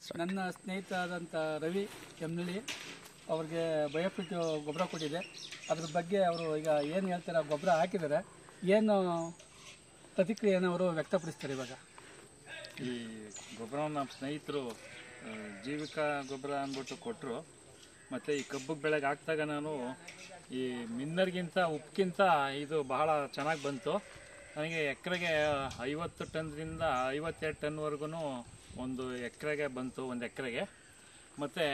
ನನ್ನ ಸ್ನೇಹಿತ ಆದಂಥ ರವಿ ಕೆಮ್ನಳ್ಳಿ ಅವ್ರಿಗೆ ಬಯೋಫಿಟ್ ಗೊಬ್ಬರ ಕೊಟ್ಟಿದೆ ಅದ್ರ ಬಗ್ಗೆ ಅವರು ಈಗ ಏನು ಹೇಳ್ತಾರೆ ಆ ಗೊಬ್ಬರ ಹಾಕಿದ್ದಾರೆ ಏನು ಪ್ರತಿಕ್ರಿಯೆಯನ್ನು ಅವರು ವ್ಯಕ್ತಪಡಿಸ್ತಾರೆ ಇವಾಗ ಈ ಗೊಬ್ಬರವನ್ನು ನಮ್ಮ ಸ್ನೇಹಿತರು ಆ, ಜೀವಿಕ ಗೊಬ್ಬರ ಅಂದ್ಬಿಟ್ಟು ಕೊಟ್ಟರು ಮತ್ತು ಈ ಕಬ್ಬು ಬೆಳೆಗೆ ಹಾಕಿದಾಗ ನಾನು ಈ ಮಿನ್ನರ್ಗಿಂತ ಉಪ್ಪಿಗಿಂತ ಇದು ಬಹಳ ಚೆನ್ನಾಗಿ ಬಂತು ನನಗೆ ಎಕರೆಗೆ ಐವತ್ತು ಟನ್ದಿಂದ ಐವತ್ತೆರಡು ಟನ್ವರೆಗೂ ಒಂದು ಎಕರೆಗೆ ಬಂತು ಒಂದು ಎಕರೆಗೆ ಮತ್ತು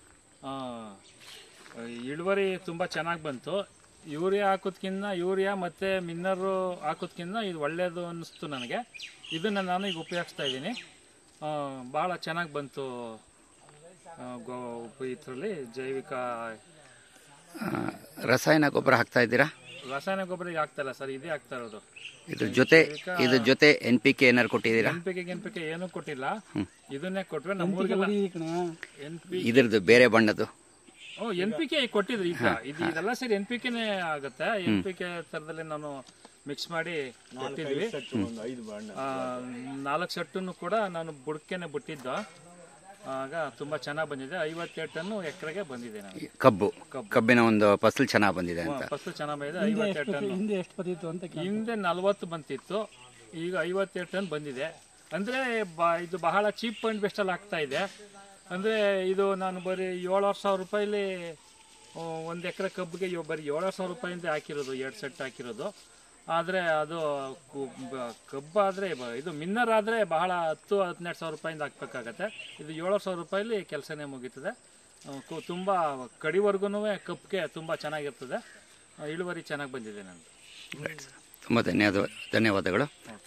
ಇಳುವರಿ ತುಂಬ ಚೆನ್ನಾಗಿ ಬಂತು ಯೂರಿಯಾ ಹಾಕೋದ್ಕಿಂತ ಯೂರಿಯಾ ಮತ್ತು ಮಿನ್ನರು ಹಾಕೋದ್ಕಿಂತ ಇದು ಒಳ್ಳೆಯದು ಅನ್ನಿಸ್ತು ನನಗೆ ಇದನ್ನು ನಾನು ಈಗ ಉಪಯೋಗಿಸ್ತಾ ಇದ್ದೀನಿ ಭಾಳ ಚೆನ್ನಾಗಿ ಬಂತು ಆ, ಗೋ ಇದರಲ್ಲಿ ಜೈವಿಕ ಆ, ರಸಾಯನ ಗೊಬ್ಬರ ಹಾಕ್ತಾ ಇದ್ದೀರಾ ರಾಸಾಯನಿಕ ಗೊಬ್ಬರ ಈಗ ಆಗ್ತಾ ಇಲ್ಲ ಸರ್ ಇದೇ ಆಗ್ತಾ ಇರೋದು ಇದ್ರ ಜೊತೆ ಇದ್ರ ಜೊತೆ ಎನ್ ಪಿ ಕೆ ಏನಾರು ಕೊಟ್ಟಿದ್ದೀರಾ N P K N P K ಏನೂ ಕೊಟ್ಟಿಲ್ಲ ಇದನ್ನೇ ಕೊಟ್ರೆ ನಮ್ಮೂರಿಗೆಲ್ಲ ಈ ಕಣ ಎನ್ ಪಿ ಇದ್ರದ್ದು ಬೇರೆ ಬಣ್ಣದ್ದು ಓ ಎನ್ ಪಿ ಕೆ ಕೊಟ್ಟಿದ್ರು ಈಗ ಇದು ಇದೆಲ್ಲ ಸರಿ ಎನ್ ಪಿ ಕೆನೇ ಆಗುತ್ತೆ ಎನ್ ಪಿ ಕೆ ಥರದಲ್ಲಿ ನಾನು ಮಿಕ್ಸ್ ಮಾಡಿ ಕೊಟ್ಟಿದ್ವಿ ಆ, ನಾಲ್ಕು ಸೆಟ್ಟನ್ನು ಕೂಡ ನಾನು ಬುಡಕೆನೆ ಬಿಟ್ಟಿದ್ದು ಆಗ ತುಂಬಾ ಚೆನ್ನಾಗಿ ಬಂದಿದೆ ಐವತ್ತೆರಡು ಟನ್ನು ಎಕರೆಗೆ ಬಂದಿದೆ ನನಗೆ ಕಬ್ಬು ಕಬ್ಬಿನ ಒಂದು ಫಸಲು ಚೆನ್ನಾಗಿ ಬಂದಿದೆ ಅಂತ ಫಸ್ಟ್ ಚೆನ್ನಾಗಿ ಬಂದಿದೆ ಐವತ್ತೆರಡು ಟನ್ ಹಿಂದೆ ಎಷ್ಟು ಬಂದಿತ್ತು ಅಂತ ಕೇಳ್ದೆ. ಹಿಂದೆ ನಲ್ವತ್ತು ಬಂತಿತ್ತು ಈಗ ಐವತ್ತೆರಡು ಟನ್ ಬಂದಿದೆ ಅಂದ್ರೆ ಬ- ಇದು ಬಹಳ ಚೀಪ್ ಅಂಡ್ ಬೆಸ್ಟ್ ಅಲ್ಲಿ ಆಗ್ತಾ ಇದೆ ಅಂದ್ರೆ ಇದು ನಾನು ಬರೀ ಏಳು ಸಾವಿರ ರೂಪಾಯಿಲಿ ಆ, ಒಂದ್ ಎಕರೆ ಕಬ್ಬಿಗೆ ಇವ್ ಬರೀ ಏಳು ಸಾವಿರ ರೂಪಾಯಿಂದ ಹಾಕಿರೋದು ಎರಡು ಸೆಟ್ ಹಾಕಿರೋದು ಆದ್ರೆ ಅದು ಕು- ಬ- ಕಬ್ಬಾದ್ರೆ ಬ- ಇದು ಮಿನ್ನರ್ ಆದ್ರೆ ಬಹಳ ಹತ್ತು ಹದಿನೆಂಟು ಸಾವಿರ ರೂಪಾಯಿಂದ ಹಾಕ್ಬೇಕಾಗತ್ತೆ ಇದು ಏಳು ಸಾವಿರ ರೂಪಾಯಿಲಿ ಕೆಲಸನೇ ಮುಗೀತದೆ ಆ, ಕು- ತುಂಬಾ ಕಡಿವರೆಗೂ ಕಬ್ಬಿಗೆ ತುಂಬಾ ಚೆನ್ನಾಗಿರ್ತದೆ ಆ, ಇಳುವರಿ ಚೆನ್ನಾಗಿ ಬಂದಿದೆ ನನಗೆ ತುಂಬ ಧನ್ಯವಾದ ಧನ್ಯವಾದಗಳು